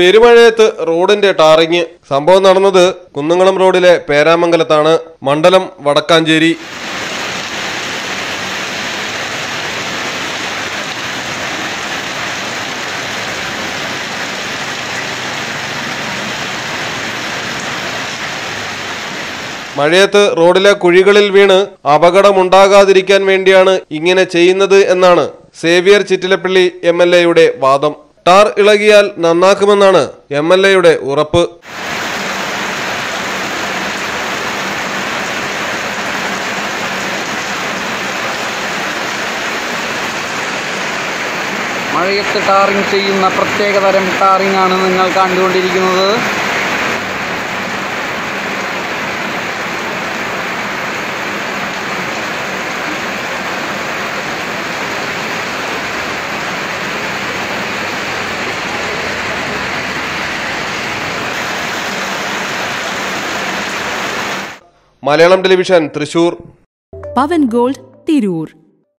പെരുമഴയത്ത് റോഡിന്റെ ടാറിങ് സംഭവം നടന്നത് കുന്നംകുളം റോഡിലെ പേരാമംഗലത്താണ് മണ്ഡലം വടക്കാഞ്ചേരി മഴയത്ത് റോഡിലെ കുഴികളിൽ വീണ് അപകടമുണ്ടാകാതിരിക്കാൻ വേണ്ടിയാണ് ഇങ്ങനെ ചെയ്യുന്നത് എന്നാണ് സേവിയർ ചിറ്റിലപ്പള്ളി എം എൽ എയുടെ വാദം ടാർ ഇളകിയാൽ നന്നാക്കുമെന്നാണ് എം എൽ എയുടെ ഉറപ്പ് മഴയത്ത് ടാറിങ് ചെയ്യുന്ന പ്രത്യേകതരം ടാറിംഗ് ആണ് നിങ്ങൾ കണ്ടുകൊണ്ടിരിക്കുന്നത് മലയാളം ടെലിവിഷൻ തൃശൂർ പവൻ ഗോൾഡ് തിരൂർ